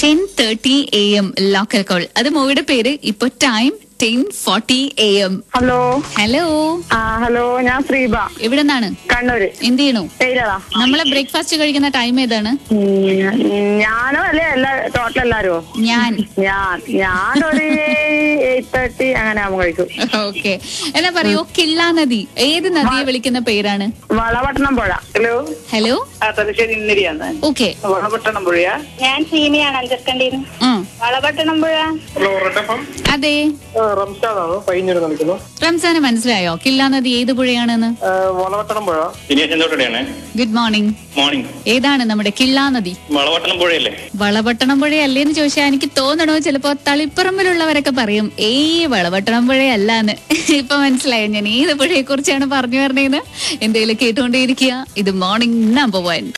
ten thirty A M local call അത് മൂവിയുടെ പേര് ഇപ്പൊ time ten forty A M hello hello ആ ഹലോ ഞാൻ ശ്രീബ എവിടെ നിന്നാണ് കണ്ണൂര് എന്ത് ചെയ്യണു പേരതാ നമ്മളെ ബ്രേക്ക്ഫാസ്റ്റ് കഴിക്കുന്ന ടൈം ഏതാണ് ഞാനോ അല്ലേ എല്ലാ ടോട്ടൽ എല്ലാരും ഞാൻ ഞാൻ ഞാനൊരു എയ്റ്റ് തേർട്ടി അങ്ങനെ ആവുമ്പോ കഴിക്കും ഓക്കെ എന്നാ പറയൂ കിള്ള നദി ഏത് നദിയെ വിളിക്കുന്ന പേരാണ് വളപട്ടണം പുഴ ഹലോ ഹലോ ആ തലശ്ശേരി ഇന്നരിയാണ് ഓക്കെ വളപട്ടണം പുഴയാ ഞാൻ സീമയാണ് അഞ്ചർക്കണ്ടിന്ന് വളപട്ടണം പുഴ ഹലോ റെഡപ്പം അതെ റംസാദാണ് പയ്യന്നൂർ കളിക്കുന്നു റംസാന് മനസ്സിലായോ കിള്ള നദി ഏത് പുഴയാണെന്ന് വളവട്ടണം പുഴ ദിനേശ് എന്തോടെയാണ് ഗുഡ് മോർണിംഗ് മോർണിംഗ് ഏതാണ് നമ്മുടെ കിള്ള നദി വളവട്ടണം പുഴയല്ലേ വളപട്ടണം പുഴയല്ലേന്ന് ചോദിച്ചാൽ എനിക്ക് തോന്നണോ ചിലപ്പോ തളിപ്പറമ്പിലുള്ളവരൊക്കെ പറയും ഏയ് വളപട്ടണം പുഴയല്ലാന്ന് ഇപ്പൊ മനസ്സിലായോ ഞാൻ ഏത് പുഴയെ കുറിച്ചാണ് പറഞ്ഞു പറഞ്ഞതെന്ന് എന്തെങ്കിലും കേട്ടുകൊണ്ടേയിരിക്കുക ഇത് മോർണിംഗ് നമ്പർ വൺ